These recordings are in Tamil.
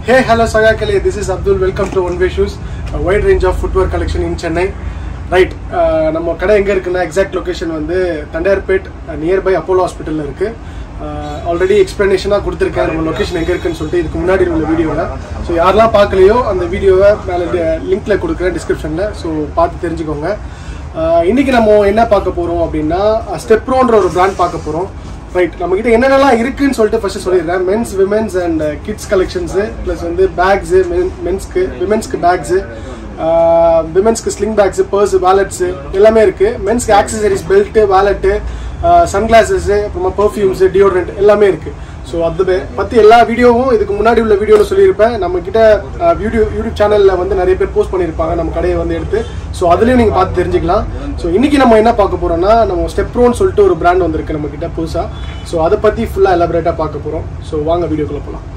Hey, hello Sagakale. This is Abdul. Welcome to One Way Shoes, a wide range of footwear collection in Chennai. Right நம்ம கடை எங்கே இருக்குன்னா எக்ஸாக்ட் லொக்கேஷன் வந்து தண்டையார்பேட் நியர்பை அப்போலோ ஹாஸ்பிட்டலில் இருக்குது ஆல்ரெடி எக்ஸ்ப்ளனேஷனாக கொடுத்துருக்கேன் நம்ம லொக்கேஷன் எங்கே இருக்குன்னு சொல்லிட்டு இதுக்கு முன்னாடி உள்ள வீடியோவில் ஸோ யாரெல்லாம் பார்க்கலையோ அந்த வீடியோவை மேலே லிங்க்கில் கொடுக்குறேன் டிஸ்கிரிப்ஷனில் ஸோ பார்த்து தெரிஞ்சுக்கோங்க ஆஹ் இன்னைக்கு நம்ம என்ன பார்க்க போகிறோம் அப்படின்னா ஸ்டெப்ரோன்ற ஒரு பிராண்ட் பார்க்க போகிறோம் ரைட் நம்ம கிட்ட என்னென்னலாம் இருக்குன்னு சொல்லிட்டு ஃபர்ஸ்ட் சொல்லிடுறேன் men's women's and kids collections plus வந்து பேக்ஸு மென்ஸ்க்கு விமென்ஸ்க்கு பேக்ஸு விமென்ஸ்க்கு ஸ்லிங் பேக்ஸு பர்ஸ் வேலட்ஸு எல்லாமே இருக்கு மென்ஸ்க்கு ஆக்சசரிஸ் பெல்ட்டு வேலெட்டு சன்கிளாசஸ்ஸு அப்புறமா பர்ஃப்யூம்ஸு டியோட்ரண்ட் எல்லாமே இருக்கு ஸோ அது பற்றி எல்லா வீடியோவும் இதுக்கு முன்னாடி உள்ள வீடியோவில் சொல்லியிருப்பேன் நம்ம கிட்ட வீடியோ யூடியூப் சேனலில் வந்து நிறைய பேர் போஸ்ட் பண்ணியிருப்பாங்க நம்ம கடையை வந்து எடுத்து ஸோ அதுலேயும் நீங்கள் பார்த்து தெரிஞ்சுக்கலாம் ஸோ இன்னைக்கு நம்ம என்ன பார்க்க போறோம்னா நம்ம ஸ்டெப்ரோன்னு சொல்லிட்டு ஒரு பிராண்ட் வந்திருக்கு நம்ம கிட்ட புதுசாக ஸோ அதை பற்றி ஃபுல்லாக எலாபரேட்டாக பார்க்க போகிறோம் ஸோ வாங்க வீடியோக்குள்ளே போகலாம்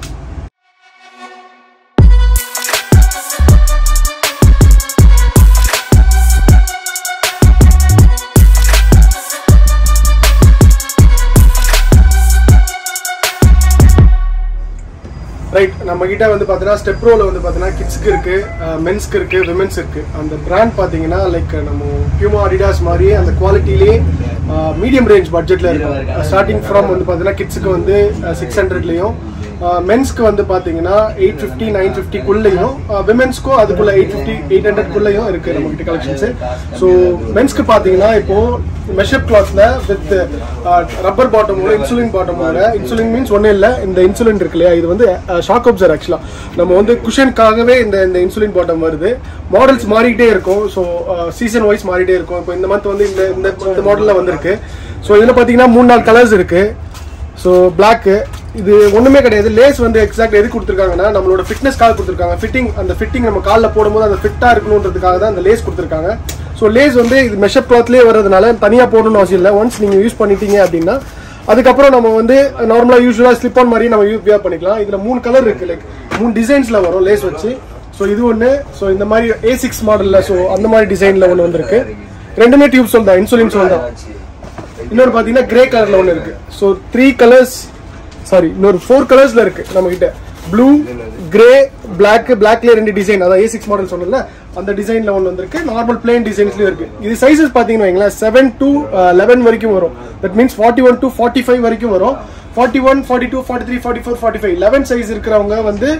ரைட் நம்ம கிட்ட வந்து பார்த்தீங்கன்னா ஸ்டெப் ரோல வந்து பார்த்தீங்கன்னா கிட்ஸ்க்கு இருக்கு மென்ஸ்க்கு இருக்கு விமென்ஸ் இருக்கு அந்த பிராண்ட் பார்த்தீங்கன்னா லைக் நம்ம பியூமா அடிடாஸ் மாதிரி அந்த குவாலிட்டிலே மீடியம் ரேஞ்ச் பட்ஜெட்ல இருக்கும் ஸ்டார்டிங் ஃப்ரம் வந்து பார்த்தீங்கன்னா கிட்ஸுக்கு வந்து சிக்ஸ் ஹண்ட்ரட்லையும் மென்ஸ்க்கு வந்து பார்த்தீங்கன்னா எயிட் ஃபிஃப்டி நைன் ஃபிஃப்டிக்குள்ளேயும் விமென்ஸ்க்கும் அதுக்குள்ள எயிட் ஃபிஃப்டி எயிட் ஹண்ட்ரட்குள்ளேயும் இருக்கு நம்ம கிட்ட கலெக்ஷன்ஸ் ஸோ மென்ஸ்க்கு பார்த்தீங்கன்னா இப்போ மெஷப் கிளாத்ல வித் ரப்பர் பாட்டமோட இன்சுலின் பாட்டமோட இன்சுலின் மீன்ஸ் ஒன்றும் இல்லை இந்த இன்சுலின் இருக்கு இல்லையா இது வந்து ஷாக் அப்சர் ஆக்சுவலாக நம்ம வந்து குஷனுக்காகவே இந்த இந்த இன்சுலின் பாட்டம் வருது மாடல்ஸ் மாறிக்கிட்டே இருக்கும் ஸோ சீசன் வைஸ் மாறிட்டே இருக்கும் இப்போ இந்த மந்த் வந்து இந்த இந்த இந்த மாடலில் வந்திருக்கு ஸோ இதில் பார்த்தீங்கன்னா மூணு நாலு கலர்ஸ் இருக்கு ஸோ பிளாக்கு இது ஒன்றுமே கிடையாது லேஸ் வந்து எக்ஸாக்ட் எது கொடுத்துருக்காங்கன்னா நம்மளோட ஃபிட்னஸ்க்காக கொடுத்துருக்காங்க ஃபிட்டிங் அந்த ஃபிட்டிங் நம்ம காலில் போடும்போது அந்த ஃபிட்டாக இருக்கணுன்றதுக்காக தான் அந்த லேஸ் கொடுத்துருக்காங்க ஸோ லேஸ் வந்து இது மெஷப் கிளாத்லேயே வர்றதுனால தனியாக போடணும்னு அவசியம் இல்லை ஒன்ஸ் நீங்கள் யூஸ் பண்ணிட்டீங்க அப்படின்னா அதுக்கப்புறம் நம்ம வந்து நார்மலாக யூஸ்வலாக ஸ்லிப் ஆன் மாதிரி நம்ம யூ வியர் பண்ணிக்கலாம் இதில் மூணு கலர் இருக்கு லைக் மூணு டிசைன்ஸில் வரும் லேஸ் வச்சு ஸோ இது ஒன்று ஸோ இந்த மாதிரி ஏ சிக்ஸ் மாடலில் ஸோ அந்த மாதிரி டிசைனில் ஒன்று வந்திருக்கு ரெண்டுமே டியூப் சொல் தான் இன்சுலின் சொல் தான் இன்னொரு பார்த்தீங்கன்னா கிரே கலரில் ஒன்று இருக்கு ஸோ த்ரீ கலர்ஸ் சாரி இன்னொரு ஃபோர் கலர்ஸ்ல இருக்கு நம்ம கிட்ட ப்ளூ கிரே பிளாக் பிளாக்ல ரெண்டு டிசைன் அதான் ஏ சிக்ஸ் மாடல் சொன்னல அந்த டிசைன்ல ஒன்று வந்திருக்கு நார்மல் பிளேன் டிசைன்ஸ்லயும் இருக்கு இது சைஸஸ் பாத்தீங்கன்னா வைங்களேன் செவன் டு லெவன் வரைக்கும் வரும் that means forty one to forty five வரைக்கும் வரும் forty one forty two forty three forty four forty five eleven size இருக்கிறவங்க வந்து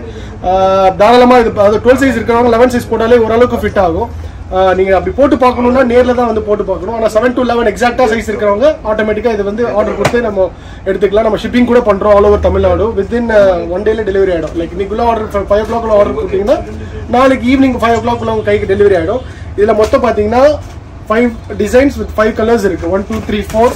தாராளமா இது அதாவது டுவெல் சைஸ் இருக்கிறவங்க லெவன் சைஸ் போட்டாலே ஓரளவுக்கு ஃபிட் ஆகும் நீங்க அப்படி போட்டு பார்க்கணும்னா நேர்ல தான் வந்து போட்டு பார்க்கணும் ஆனா செவன் டு லெவன் எக்ஸாக்டா சைஸ் இருக்கிறவங்க ஆட்டோமேட்டிக்கா இது வந்து ஆர்டர் கொடுத்து நம்ம எடுத்துக்கலாம் நம்ம ஷிப்பிங் கூட பண்றோம் all over Tamil Nadu within one டேல டெலிவரி ஆயிடும் லைக் இன்னைக்குள்ள order five o'clock order கொடுத்தீங்கன்னா நாளைக்கு ஈவினிங் ஃபைவ் ஓ கிளாக் உங்க கைக்கு டெலிவரி ஆயிடும் இதுல மொத்தம் பாத்தீங்கன்னா five designs with five colours இருக்கு one two three four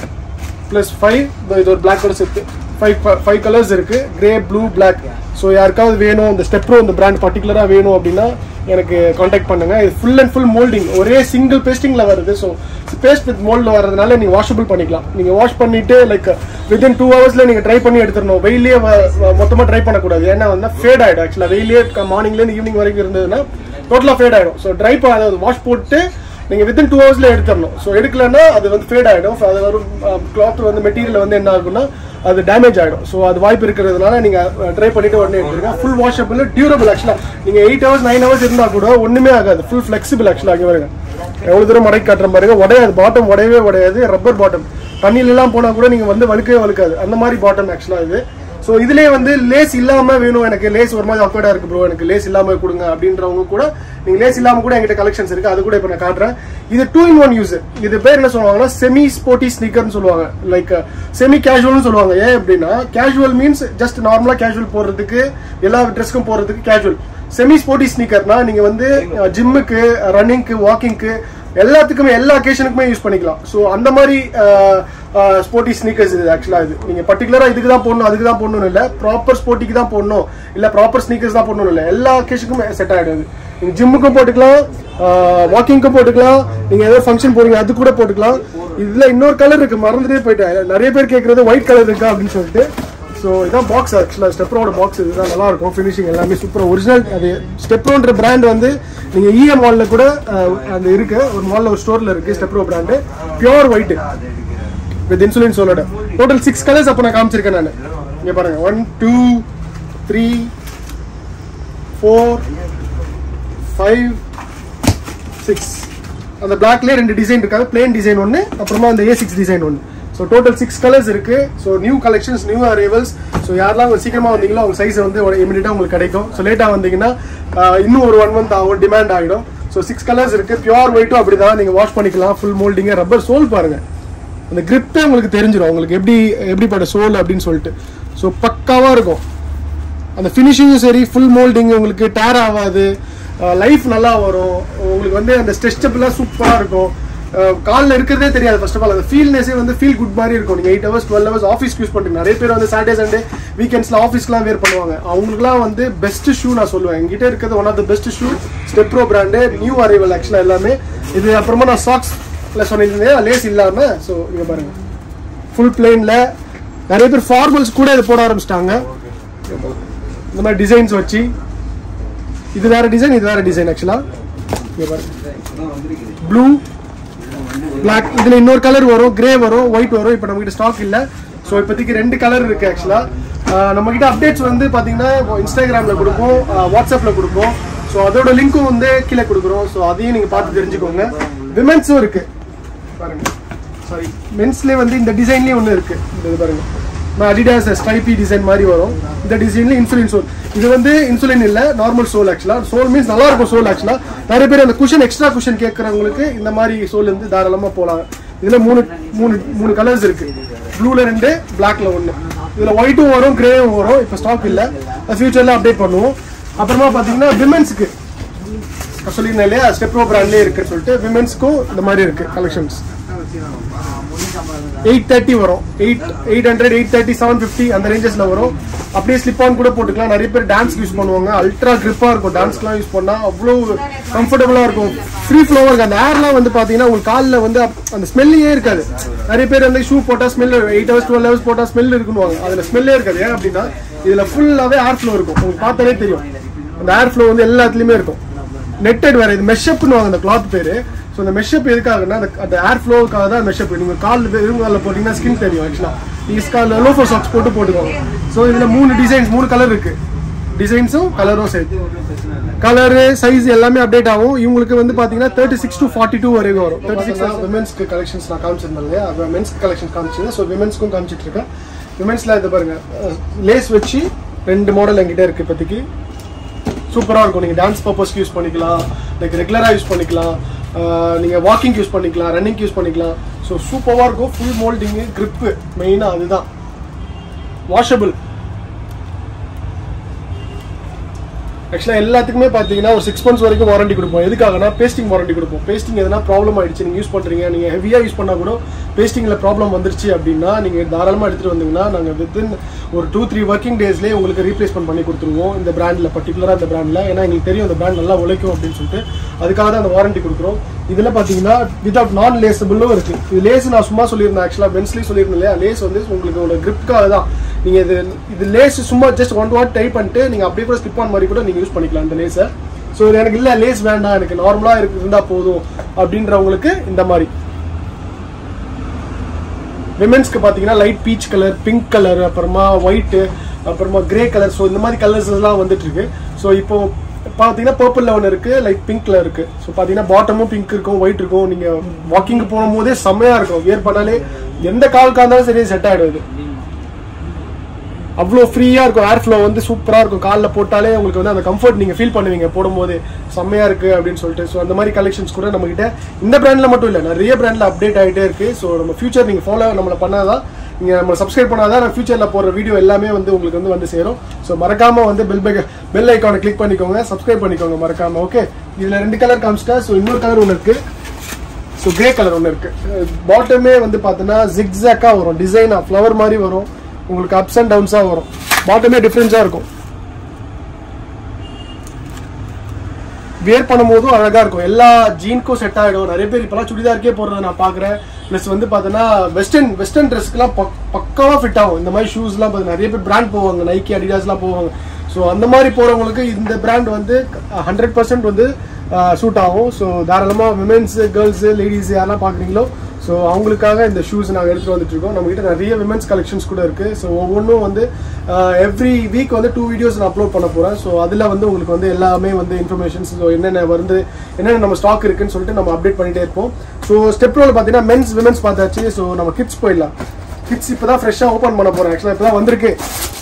plus five இது ஒரு பிளாக் கலர்ஸ் இருக்கு ஃபைவ் ஃபைவ் கலர்ஸ் இருக்கு கிரே ப்ளூ பிளாக் ஸோ யாருக்காவது வேணும் இந்த ஸ்டெப்ரோ இந்த பிராண்ட் பர்டிகுலராக வேணும் அப்படின்னா எனக்கு காண்டாக்ட் பண்ணுங்க இது ஃபுல் அண்ட் ஃபுல் மோல்டிங் ஒரே சிங்கிள் பேஸ்டிங்ல வருது ஸோ பேஸ்ட் வித் மோல்டில் வரதுனால நீங்க வாஷபிள் பண்ணிக்கலாம் நீங்க வாஷ் பண்ணிட்டு லைக் வித்தின் டூ ஹவர்ஸ்ல நீங்க ட்ரை பண்ணி எடுத்துடணும் வெயிலே மொத்தமா ட்ரை பண்ணக்கூடாது ஏன்னா வந்து ஃபேட் ஆயிடும் ஆக்சுவலா வெயிலே மார்னிங்ல இருந்து ஈவினிங் வரைக்கும் இருந்ததுன்னா டோட்டலா ஃபேட் ஆயிடும் ஸோ ட்ரை அதாவது வாஷ் போட்டு நீங்க வித்தின் டூ ஹவர்ஸ்ல எடுத்துடணும் ஸோ எடுக்கலன்னா அது வந்து ஃபேட் ஆயிடும் அது வரும் கிளாத் வந்து மெட்டீரியல் வந்து என்ன ஆகும்னா அது டேமேஜ் ஆயிடும் ஸோ அது வாய்ப்பு இருக்கிறதுனால நீங்க ட்ரை பண்ணிட்டு உடனே எடுத்துருங்க ஃபுல் வாஷபிள் டியூரபிள் ஆக்சுவலா நீங்க எயிட் ஹவர்ஸ் நைன் ஹவர்ஸ் இருந்தா கூட ஒண்ணுமே ஆகாது ஃபுல் ஃபிளெக்சிபிள் ஆக்சுவலா அங்கே வருங்க எவ்வளவு தூரம் மடக்கி காட்டுற பாருங்க உடையாது பாட்டம் உடையவே உடையாது ரப்பர் பாட்டம் தண்ணியில எல்லாம் போனா கூட நீங்க வந்து வலுக்கவே வலுக்காது அந்த மாதிரி பாட்டம் ஆக்சுவலா இது ஸோ இதுலேயே வந்து லேஸ் இல்லாம வேணும் எனக்கு லேஸ் ஒரு மாதிரி அக்வர்டா இருக்கு ப்ரோ எனக்கு லேஸ் இல்லாம கொடுங்க அப்படின்றவங்க கூட நீங்க லேஸ் இல்லாம கூட எங்கிட்ட கலெக்ஷன்ஸ் இருக்கு அது கூட இப்போ நான் காட்டுறேன் இது டூ இன் ஒன் யூஸ் இது பேர் என்ன சொல்லுவாங்கன்னா செமி ஸ்போர்ட்டி ஸ்னீக்கர்னு சொல்லுவாங்க லைக் செமி கேஷுவல்னு சொல்லுவாங்க ஏன் அப்படின்னா கேஷுவல் மீன்ஸ் ஜஸ்ட் நார்மலா கேஷுவல் போடுறதுக்கு எல்லா ட்ரெஸ்க்கும் போடுறதுக்கு கேஷுவல் செமி ஸ்போர்ட்டி ஸ்னீக்கர்னா நீங்க வந்து ஜிம்முக்கு ரன்னிங்க்கு வாக்கிங்க்கு எல்லாத்துக்குமே எல்லா அக்கேஷனுக்குமே யூஸ் பண்ணிக்கலாம் ஸோ அந்த மாதிரி ஸ்போர்ட்டி ஸ்னீக்கர்ஸ் இது ஆக்சுவலாக இது நீங்கள் பர்டிகுலராக இதுக்கு தான் போடணும் அதுக்கு தான் போடணும் இல்லை ப்ராப்பர் ஸ்போர்ட்டிக்கு தான் போடணும் இல்லை ப்ராப்பர் ஸ்னீக்கர்ஸ் தான் போடணும் இல்லை எல்லா அக்கேஷனுக்கும் செட் ஆகிடுது நீங்கள் ஜிம்முக்கும் போட்டுக்கலாம் வாக்கிங்க்கும் போட்டுக்கலாம் நீங்கள் ஏதோ ஃபங்க்ஷன் போறீங்க அது கூட போட்டுக்கலாம் இதில் இன்னொரு கலர் இருக்கு மறந்துட்டே போயிட்டேன் நிறைய பேர் கேட்குறது ஒயிட் கலர் இருக்கா அப்படின்னு சொல்லிட்டு ஸோ இதான் பாக்ஸ் ஆக்சுவலாக ஸ்டெப்ரோட பாக்ஸ் இதுதான் நல்லா இருக்கும் ஃபினிஷிங் எல்லாமே சூப்பராக ஒரிஜினல் அது ஸ்டெப்ரோன்ற பிராண்ட் வந்து நீங்கள் இஎம் மாலில் கூட அஹ், அந்த இருக்கு ஒரு மாலில் ஒரு ஸ்டோரில் இருக்கு Stepro brand pure white with insole சோலோட டோட்டல் சிக்ஸ் கலர்ஸ் அப்போ நான் காமிச்சிருக்கேன் நான் இங்கே பாருங்க one two three four five six அந்த பிளாக்லேயே ரெண்டு டிசைன் இருக்காது பிளேன் டிசைன் ஒன்று அப்புறமா அந்த ஏ சிக்ஸ் டிசைன் ஒன்று ஸோ டோட்டல் சிக்ஸ் கலர்ஸ் இருக்கு so new collections new arrivals so யாரெல்லாம் கொஞ்சம் சீக்கிரமாக வந்தீங்களோ அவங்க சைஸ் வந்து இமீடியட்டாக உங்களுக்கு கிடைக்கும் ஸோ லேட்டாக வந்தீங்கன்னா ஆஹ், இன்னும் ஒரு ஒன் மந்த் ஆகும் டிமாண்ட் ஆகிடும் ஸோ சிக்ஸ் கலர்ஸ் இருக்கு பியூர் ஒயிட்டும் அப்படி தான் நீங்கள் வாஷ் பண்ணிக்கலாம் ஃபுல் மோல்டிங்க ரப்பர் சோல் பாருங்க அந்த கிரிப்பே உங்களுக்கு தெரிஞ்சிடும் உங்களுக்கு எப்படி எப்படிப்பட்ட சோல் அப்படின்னு சொல்லிட்டு ஸோ பக்காவாக இருக்கும் அந்த ஃபினிஷிங்கும் சரி ஃபுல் மோல்டிங் உங்களுக்கு டேர் ஆகாது லைஃப் நல்லா வரும் உங்களுக்கு வந்து அந்த ஸ்ட்ரெச்சபிளாக சூப்பராக இருக்கும் காலில் இருக்கிறதே தெரியாது ஃபர்ஸ்ட் ஆஃப் ஆல் அந்த ஃபீல்னஸே வந்து ஃபீல் குட் மாதிரி இருக்கும் நீங்கள் eight hours twelve hours office use பண்ணுறீங்க நிறைய பேர் வந்து சாட்டர்டே சண்டே வீக்கெண்ட்ஸில் ஆஃபீஸ்க்குலாம் வேர் பண்ணுவாங்க அவங்களுக்குலாம் வந்து பெஸ்ட் ஷூ நான் சொல்லுவேன் எங்கிட்ட இருக்கிறது one of the best shoe Stepro brand new arrival ஆக்சுவலாக எல்லாமே இது அப்புறமா நான் சாக்ஸ் இல்லை சொன்னீங்க லேஸ் இல்லாமல் ஸோ இங்கே பாருங்கள் ஃபுல் பிளெயினில் நிறைய பேர் ஃபார்மல்ஸ் கூட இது போட ஆரம்பிச்சிட்டாங்க இந்த மாதிரி டிசைன்ஸ் வச்சு இது வேற டிசைன் இது வேற டிசைன் ஆக்சுவலா ப்ளூ பிளாக் இதுல இன்னொரு கலர் வரும் கிரே வரும் ஒயிட் வரும் இப்போ நம்ம கிட்ட ஸ்டாக் இல்ல ஸோ இப்போதைக்கு ரெண்டு கலர் இருக்கு ஆக்சுவலா நம்ம கிட்ட அப்டேட்ஸ் வந்து பாத்தீங்கன்னா இன்ஸ்டாகிராம்ல கொடுப்போம் வாட்ஸ்அப்ல கொடுப்போம் ஸோ அதோட லிங்க்கும் வந்து கீழே கொடுக்குறோம் ஸோ அதையும் நீங்க பார்த்து தெரிஞ்சுக்கோங்க விமென்ஸும் இருக்கு பாருங்க சாரி மென்ஸ்லேயே வந்து இந்த டிசைன்லேயே ஒன்று இருக்கு இந்த இது பாருங்க அடிடாஸ் ஸ்ட்ரைப்பி டிசைன் மாதிரி வரும் இந்த டிசைன்ல இன்சுலின் சோல் இது வந்து இன்சுலின் இல்ல நார்மல் சோல் ஆக்சுவலா சோல் மீன்ஸ் நல்லா இருக்கும் சோல் ஆக்சுவலா நிறைய பேர் அந்த குஷன் எக்ஸ்ட்ரா குஷன் கேட்கறவங்களுக்கு இந்த மாதிரி சோல் இருந்து தாராளமா போலாம் இதுல மூணு மூணு மூணு கலர்ஸ் இருக்கு ப்ளூல ரெண்டு பிளாக்ல ஒன்று இதுல ஒயிட்டும் வரும் கிரேவும் வரும் இப்போ ஸ்டாக் இல்ல ஃபியூச்சர்ல அப்டேட் பண்ணுவோம் அப்புறமா பாத்தீங்கன்னா விமென்ஸ்க்கு சொல்லியிருந்தேன் இல்லையா ஸ்டெப்ரோ பிராண்ட்லேயே இருக்குன்னு சொல்லிட்டு விமென்ஸ்க்கும் இந்த மாதிரி இருக்கு கலெக்ஷன்ஸ் எயிட் தேர்ட்டி வரும் eight eight hundred eight thirty seven fifty அந்த ரேஞ்சஸ்ல வரும் அப்படியே ஸ்லிப் ஆன் கூட போட்டுக்கலாம் நிறைய பேர் டான்ஸ் யூஸ் பண்ணுவாங்க அல்ட்ரா கிரிப்பா இருக்கும் டான்ஸ்க்குலாம் யூஸ் பண்ணா அவ்வளோ கம்ஃபர்டபுளா இருக்கும் ஃப்ரீ ஃப்ளோவா இருக்கும் அந்த ஏர்லாம் வந்து பாத்தீங்கன்னா உங்களுக்கு காலில் வந்து அப்- அந்த ஸ்மெல்லே இருக்காது நிறைய பேர் வந்து ஷூ போட்டா smell eight hours twelve hours போட்டா ஸ்மெல் இருக்குன்னு அதுல ஸ்மெல்லே இருக்காது ஏன் அப்படின்னா இதுல ஃபுல்லாவே ஏர் ஃப்ளோ இருக்கும் உங்களுக்கு பார்த்தாலே தெரியும் அந்த ஏர் ஃப்ளோ வந்து எல்லாத்துலயுமே இருக்கும் நெட்டட் வேற இது மெஷப்னு வாங்க அந்த கிளாத் பேரு ஸோ இந்த மெஷப் எதுக்காகன்னா அந்த அந்த ஏர் ஃப்ளோவுக்காக தான் மெஷப் நீங்க கால் வெறுங்காலில் போட்டீங்கன்னா ஸ்கின் தெரியும் ஆக்சுவலா நீங்க கால் லோஃபோ சாக்ஸ் போட்டு போட்டுக்கோங்க ஸோ இதுல மூணு டிசைன்ஸ் மூணு கலர் இருக்கு டிசைன்ஸும் கலரும் சேர்த்து கலரு சைஸ் எல்லாமே அப்டேட் ஆகும் இவங்களுக்கு வந்து பாத்தீங்கன்னா thirty six to forty two வரைக்கும் வரும் தேர்ட்டி சிக்ஸ் விமென்ஸ்க்கு கலெக்ஷன்ஸ் நான் காமிச்சிருந்தேன் இல்லையா மென்ஸ்க்கு கலெக்ஷன் காமிச்சிருந்தேன் ஸோ விமென்ஸ்க்கும் காமிச்சிட்டு இருக்கேன் விமென்ஸ்ல இது பாருங்க லேஸ் வச்சு ரெண்டு மாடல் என்கிட்ட இருக்கு இப்போதைக்கு சூப்பராக இருக்கும் நீங்கள் டான்ஸ் பர்பஸ்க்கு யூஸ் பண்ணிக்கலாம் லைக் ரெகுலராக யூஸ் பண்ணிக்கலாம் நீங்கள் வாக்கிங் யூஸ் பண்ணிக்கலாம் ரன்னிங் யூஸ் பண்ணிக்கலாம் ஸோ சூப்பராக இருக்கும் ஃபுல் மோல்டிங்கு grip மெயினாக அதுதான் வாஷபிள் ஆக்சுவலாக எல்லாத்துக்குமே பார்த்தீங்கன்னா ஒரு சிக்ஸ் மந்த்ஸ் வரைக்கும் வாரண்டி கொடுப்போம் எதுக்காகனா பேஸ்டிங் வாரண்டி கொடுப்போம் பேஸ்டிங் எதனா ப்ராப்ளம் ஆயிடுச்சு நீங்கள் யூஸ் பண்ணுறீங்க நீங்கள் ஹெவியாக யூஸ் பண்ணால் கூட பேஸ்டிங்கில் ப்ராப்ளம் வந்துருச்சு அப்படின்னா நீங்கள் தாராளமாக எடுத்துகிட்டு வந்தீங்கன்னா நாங்கள் வித்தின் ஒரு டூ த்ரீ ஒர்க்கிங் டேஸ்லேயே உங்களுக்கு ரீப்ளேஸ்மெண்ட் பண்ணி கொடுத்துருவோம் இந்த பிராண்டில் பர்டிகுலராக இந்த பிராண்டில் ஏன்னா எங்களுக்கு தெரியும் இந்த பிராண்ட் நல்லா உழைக்கும் அப்படின்னு சொல்லிட்டு அதுக்காக தான் அந்த வாரண்டி கொடுக்குறோம் இதில் பார்த்தீங்கன்னா வித்வுட் நான் லேசபிளும் இருக்கு இது லேஸ் நான் சும்மா சொல்லியிருந்தேன் ஆக்சுவலாக பென்ஸ்லி சொல்லியிருந்தேன் இல்லையா லேஸ் வந்து உங்களுக்கு ஒரு கிரிப்காக தான் நீங்கள் இது இது லேஸ் சும்மா ஜஸ்ட் ஒன் வாட் டைப் பண்ணிட்டு நீங்கள் அப்படியே கூட ஸ்லிப் ஆன் மாதிரி கூட நீங்கள் யூஸ் பண்ணிக்கலாம் இந்த லேஸை ஸோ இது எனக்கு இல்லை லேஸ் வேண்டாம் எனக்கு நார்மலாக இருக்கு இருந்தால் போதும் அப்படின்றவங்களுக்கு இந்த மாதிரி விமென்ஸ்க்கு பார்த்தீங்கன்னா light peach colour pink colour அப்புறமா ஒயிட்டு அப்புறமா கிரே கலர் ஸோ இந்த மாதிரி கலர்ஸ் எல்லாம் வந்துட்டு இருக்கு ஸோ இப்போ பார்த்தீங்கன்னா பர்பிளில் ஒன்று இருக்கு லைட் பிங்க்ல இருக்கு ஸோ பார்த்தீங்கன்னா பாட்டமும் பிங்க் இருக்கும் ஒயிட் இருக்கும் நீங்க வாக்கிங் போகும்போதே செம்மையா இருக்கும் வியர் பண்ணாலே எந்த காலுக்கா இருந்தாலும் சரி செட் ஆயிடும் இது அவ்வளோ ஃப்ரீயாக இருக்கும் ஏர் ஃப்ளோ வந்து சூப்பராக இருக்கும் காலில் போட்டாலே உங்களுக்கு வந்து அந்த கம்ஃபர்ட் நீங்கள் ஃபீல் பண்ணுவீங்க போடும்போது செம்மையாக இருக்குது அப்படின்னு சொல்லிட்டு ஸோ அந்த மாதிரி கலெக்ஷன்ஸ் கூட நம்மகிட்ட இந்த பிராண்டில் மட்டும் இல்லை நிறைய பிராண்டில் அப்டேட் ஆகிட்டே இருக்குது ஸோ நம்ம ஃபியூச்சர் நீங்கள் ஃபாலோ நம்மளை பண்ணாதான் நீங்கள் நம்ம சப்ஸ்கிரைப் பண்ணாதான் நான் ஃபியூச்சரில் போடுற வீடியோ எல்லாமே வந்து உங்களுக்கு வந்து வந்து சேரும் ஸோ மறக்காமல் வந்து பெல் பை பெல் ஐக்கானை கிளிக் பண்ணிக்கோங்க சப்ஸ்கிரைப் பண்ணிக்கோங்க மறக்காமல் ஓகே இதில் ரெண்டு கலர் காமிச்சிட்டா ஸோ இன்னொரு கலர் ஒன்று இருக்குது ஸோ கிரே கலர் ஒன்று இருக்கு பாட்டமே வந்து பார்த்தீங்கன்னா ஜிக்ஸாக்காக வரும் டிசைனாக ஃப்ளவர் மாதிரி வரும் உங்களுக்கு அப்ஸ் அண்ட் டவுன்ஸாக வரும் பாட்டமே டிஃப்ரென்ஸாக இருக்கும் வியர் பண்ணும்போதும் அழகாக இருக்கும் எல்லா ஜீனுக்கும் செட் ஆகிடும் நிறைய பேர் இப்போலாம் சுடிதாருக்கே போடுறத நான் பார்க்குறேன் ப்ளஸ் வந்து பார்த்தீங்கன்னா வெஸ்டர்ன் வெஸ்டர்ன் ட்ரெஸ்க்குலாம் பக் பக்காவாக ஃபிட் ஆகும் இந்த மாதிரி ஷூஸ்லாம் பார்த்து நிறைய பேர் பிராண்ட் போவாங்க நைக்கி அடிடாஸ்லாம் போவாங்க ஸோ அந்த மாதிரி போகிறவங்களுக்கு இந்த பிராண்ட் வந்து ஹண்ட்ரட் பர்சன்ட் வந்து சூட் ஆகும் ஸோ தாராளமாக விமென்ஸ் கேர்ள்ஸு லேடிஸ் யாரெல்லாம் பார்க்குறீங்களோ ஸோ அவங்களுக்காக இந்த ஷூஸ் நாங்கள் எடுத்துகிட்டு வந்துட்டு இருக்கோம் நம்ம கிட்ட நிறைய விமென்ஸ் கலெக்ஷன்ஸ் கூட இருக்கு ஸோ ஒவ்வொன்றும் வந்து எவ்ரி வீக் வந்து டூ வீடியோஸ் நான் அப்லோட் பண்ண போகிறேன் ஸோ அதில் வந்து உங்களுக்கு வந்து எல்லாமே வந்து இன்ஃபர்மேஷன்ஸ் ஸோ என்னென்ன வந்து என்னென்ன நம்ம ஸ்டாக் இருக்குன்னு சொல்லிட்டு நம்ம அப்டேட் பண்ணிட்டே இருப்போம் ஸோ ஸ்டெப் ரோல் பார்த்தீங்கன்னா மென்ஸ் விமென்ஸ் பார்த்தாச்சு ஸோ நம்ம கிட்ஸ் போயிடலாம் கிட்ஸ் இப்போ தான் ஃப்ரெஷ்ஷாக ஓப்பன் பண்ண போகிறேன் ஆக்சுவலாக இப்போ தான் வந்திருக்கு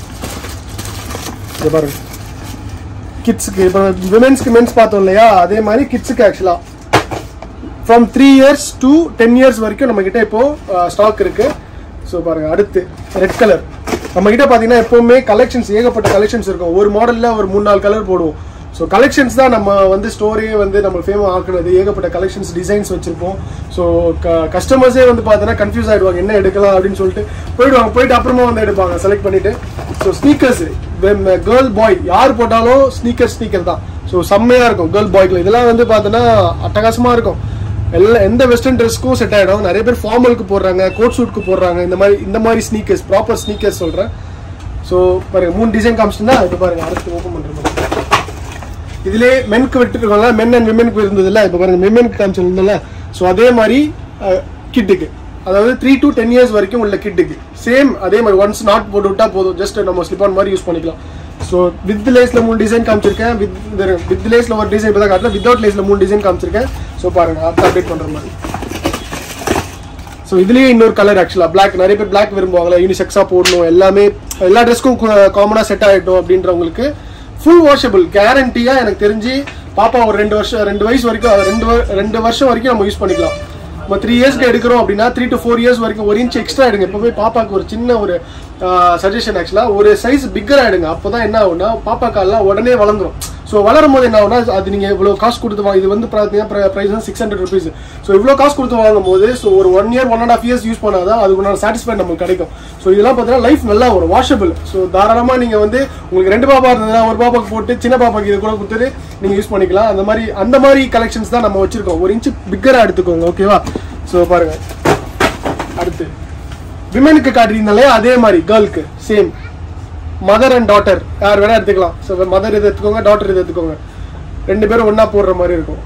இங்க பாருங்க கிட்ஸுக்கு இப்போ விமென்ஸ்க்கு மென்ஸ் பார்த்தோம் இல்லையா அதே மாதிரி கிட்ஸுக்கு ஆக்சுவலாக from three years to ten years வரைக்கும் நம்ம கிட்ட இப்போ ஸ்டாக் இருக்கு ஸோ பாருங்க அடுத்து ரெட் கலர் நம்ம கிட்ட பார்த்தீங்கன்னா எப்பவுமே கலெக்ஷன்ஸ் ஏகப்பட்ட கலெக்ஷன்ஸ் இருக்கும் ஒரு மாடலில் ஒரு மூணு நாலு கலர் போடுவோம் ஸோ கலெக்ஷன்ஸ் தான் நம்ம வந்து ஸ்டோரியே வந்து நம்ம ஃபேமஸ் ஆக்குனது ஏகப்பட்ட கலெக்ஷன்ஸ் டிசைன்ஸ் வச்சிருப்போம் ஸோ கஸ்டமர்ஸே வந்து பார்த்தீங்கன்னா கன்ஃபியூஸ் ஆயிடுவாங்க என்ன எடுக்கலாம் அப்படின்னு சொல்லிட்டு போயிடுவாங்க போயிட்டு அப்புறமா வந்து எடுப்பாங்க செலக்ட் பண்ணிட்டு ஸோ ஸ்னீக்கர்ஸ் கேர்ள் பாய் யார் போட்டாலும் ஸ்னீக்கர் ஸ்னீக்கர் தான் ஸோ செம்மையா இருக்கும் கேர்ள் பாய்க்குள்ள இதெல்லாம் வந்து பார்த்தோன்னா அட்டகாசமா இருக்கும் எல்லாம் எந்த வெஸ்டர்ன் ட்ரெஸ்க்கும் செட் ஆயிடும் நிறைய பேர் ஃபார்மலுக்கு போடுறாங்க கோட் சூட்க்கு போடுறாங்க இந்த மாதிரி இந்த மாதிரி ஸ்னீக்கர்ஸ் ப்ராப்பர் ஸ்னீக்கர்ஸ் சொல்றேன் ஸோ பாருங்க மூணு டிசைன் காமிச்சிட்டுனா இப்போ பாருங்க அடுத்து ஓப்பன் பண்ற மாதிரி இதுலயே மென்க்கு விட்டுருக்கோம்ல மென் அண்ட் விமெனுக்கு இருந்ததுல இப்போ பாருங்க விமெனுக்கு காமிச்சிருந்தோம்ல ஸோ அதே மாதிரி கிட்டுக்கு அதாவது த்ரீ டு டென் இயர்ஸ் வரைக்கும் உள்ள கிட்டுக்கு சேம் அதே மாதிரி ஒன்ஸ் நாட் போட்டு விட்டா போதும் ஜஸ்ட் நம்ம ஸ்லிப் ஆன் மாதிரி யூஸ் பண்ணிக்கலாம் ஸோ வித் லேஸ்ல மூணு டிசைன் காமிச்சிருக்கேன் வித் வித் லேஸ்ல ஒரு டிசைன் இப்போ தான் காட்டல வித்வுட் லேஸ்ல மூணு டிசைன் காமிச்சிருக்கேன் ஸோ பாருங்க அதை அப்டேட் பண்ற மாதிரி ஸோ இதுலயே இன்னொரு கலர் ஆக்சுவலா பிளாக் நிறைய பேர் பிளாக் விரும்புவாங்களா யூனிசெக்ஸா போடணும் எல்லாமே எல்லா ட்ரெஸ்க்கும் காமனா செட் ஆகிட்டோம் அப்படின்றவங்களுக்கு ஃபுல் வாஷபிள் கேரண்டியா எனக்கு தெரிஞ்சு பாப்பா ஒரு ரெண்டு வருஷம் ரெண்டு வயசு வரைக்கும் அது ரெண்டு வ- ரெண்டு வருஷம் வரைக்கும் நம்ம யூஸ் பண்ணிக்கலாம் நம்ம த்ரீ இயர்ஸ்க்கு எடுக்கிறோம் அப்படின்னா த்ரீ டு ஃபோர் இயர்ஸ் வரைக்கும் ஒரு இன்ச் எக்ஸ்ட்ரா எடுங்க இப்போ போய் பாப்பாக்கு ஒரு சின்ன ஒரு சஜஷன் ஆக்சுவலா ஒரு சைஸ் பிக்கர் ஆயிடுங்க அப்போதான் என்ன ஆகும்னா பாப்பா கால்லாம் உடனே வளர்ந்துரும் ஸோ வளரும் போது என்ன ஆகும்னா அது நீங்க இவ்வளவு காசு கொடுத்து வாங்க இது வந்து பார்த்தீங்கன்னா ப்ரைஸ் வந்து சிக்ஸ் ஹண்ட்ரட் ருபீஸ் ஸோ இவ்வளோ காசு கொடுத்து வாங்கும் போது ஸோ ஒரு one year one and half years use பண்ணாதான் அதுக்கு சாட்டிஸ்ஃபை நமக்கு கிடைக்கும் ஸோ இதெல்லாம் பார்த்தீங்கன்னா லைஃப் நல்லா வரும் வாஷபிள் ஸோ தாராளமா நீங்க வந்து உங்களுக்கு ரெண்டு பாப்பா இருந்ததுன்னா ஒரு பாப்பாக்கு போட்டு சின்ன பாப்பாக்கு இது கூட கொடுத்துட்டு நீங்க யூஸ் பண்ணிக்கலாம் அந்த மாதிரி அந்த மாதிரி கலெக்ஷன்ஸ் தான் நம்ம வச்சிருக்கோம் ஒரு இன்ச் பிக்கரா எடுத்துக்கோங்க ஓகேவா ஸோ பாருங்க அடுத்து விமனுக்கு காட்டுறீங்களே அதே மாதிரி கேர்ளுக்கு சேம் மதர் அண்ட் டாட்டர் யார் வேணா எடுத்துக்கலாம் ஸோ மதர் இது எடுத்துக்கோங்க டாட்டர் இது எடுத்துக்கோங்க ரெண்டு பேரும் ஒண்ணா போடுற மாதிரி இருக்கும்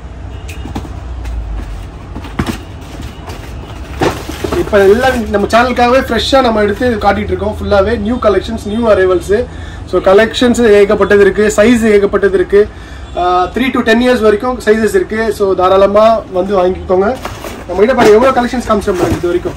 இப்போ எல்லாம் நம்ம சேனலுக்காகவே ஃப்ரெஷ்ஷாக நம்ம எடுத்து காட்டிட்டு இருக்கோம் ஃபுல்லாகவே new collections new arrivals so collections ஏகப்பட்டது இருக்கு சைஸ் ஏகப்பட்டது இருக்கு த்ரீ டு டென் இயர்ஸ் வரைக்கும் சைஸஸ் இருக்கு ஸோ தாராளமாக வந்து வாங்கிக்கோங்க நம்ம கிட்ட பாருங்க எவ்வளோ கலெக்ஷன்ஸ் காமிச்சோம் பாருங்க இது வரைக்கும்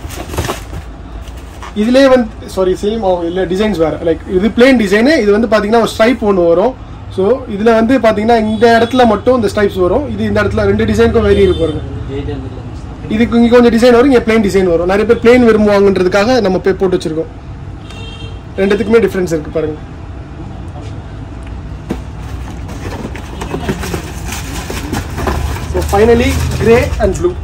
இதுலயே வந்து சாரி சேம் இல்ல டிசைன்ஸ் வேற லைக் இது பிளேன் டிசைனு இது வந்து பாத்தீங்கன்னா ஒரு ஸ்ட்ரைப் ஒன்று வரும் ஸோ இதுல வந்து பாத்தீங்கன்னா இந்த இடத்துல மட்டும் இந்த ஸ்ட்ரைப்ஸ் வரும் இது இந்த இடத்துல ரெண்டு டிசைனுக்கும் வேரி இருக்கு பாருங்க இதுக்கு இங்க கொஞ்சம் டிசைன் வரும் இங்க பிளேன் டிசைன் வரும் நிறைய பேர் பிளேன் விரும்புவாங்கன்றதுக்காக நம்ம பே போட்டு வச்சிருக்கோம் ரெண்டுத்துக்குமே டிஃபரன்ஸ் இருக்கு பாருங்க so finally grey and blue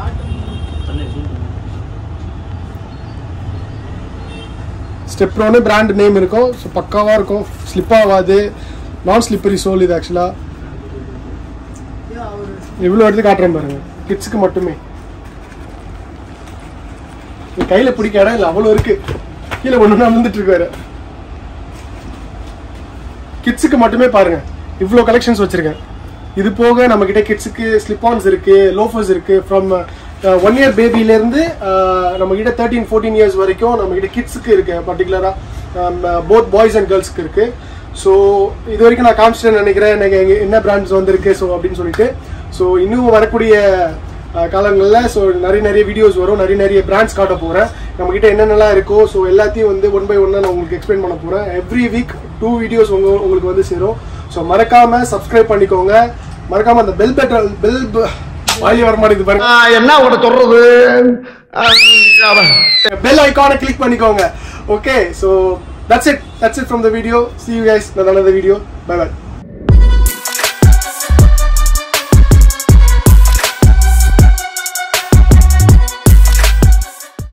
ஸ்டெப்ரோன்னு பிராண்ட் நேம் இருக்கும் ஸோ பக்காவாக இருக்கும் ஸ்லிப் ஆகாது நான் ஸ்லிப்பரி சோல் இது ஆக்சுவலாக இவ்வளோ எடுத்து காட்டுறேன் பாருங்க கிட்ஸுக்கு மட்டுமே இது கையில பிடிக்க இடம் இல்லை அவ்வளோ இருக்கு கீழே ஒன்று வந்துட்டு இருக்காரு கிட்ஸுக்கு மட்டுமே பாருங்க இவ்வளோ கலெக்ஷன்ஸ் வச்சிருக்கேன் இது போக நம்ம கிட்ட கிட்ஸுக்கு ஸ்லிப்பான்ஸ் இருக்கு லோஃபர்ஸ் இருக்கு ஃப்ரம் ஒன் இயர் பேபில இருந்து அஹ், நம்ம கிட்ட தேர்ட்டீன் ஃபோர்டீன் இயர்ஸ் வரைக்கும் நம்ம கிட்ட கிட்ஸுக்கு இருக்கு பர்டிகுலரா போத் பாய்ஸ் அண்ட் கேர்ள்ஸ்க்கு இருக்கு ஸோ இது வரைக்கும் நான் காமிச்சிட்டேன்னு நினைக்கிறேன் எனக்கு எங்க- என்ன பிராண்ட்ஸ் வந்திருக்கு ஸோ அப்படின்னு சொல்லிட்டு ஸோ இன்னும் வரக்கூடிய அஹ், காலங்களில் ஸோ நிறைய நிறைய வீடியோஸ் வரும் நிறைய நிறைய பிராண்ட்ஸ் காட்ட போகிறேன் நம்ம கிட்ட என்னென்னலாம் இருக்கோ ஸோ எல்லாத்தையும் வந்து ஒன் பை ஒன்னாக நான் உங்களுக்கு எக்ஸ்பிளைன் பண்ண போகிறேன் எவ்ரி வீக் டூ வீடியோஸ் உங்க உங்களுக்கு வந்து சேரும் ஸோ மறக்காம சப்ஸ்கிரைப் பண்ணிக்கோங்க மறக்காம அந்த பெல் பட்டன் பெல் வாயிலே வர மாட்டேங்குது பாருங்க என்ன உங்களை சொல்றது பெல் ஐகானை கிளிக் பண்ணிக்கோங்க okay so that's it that's it from the video see you guys another video bye by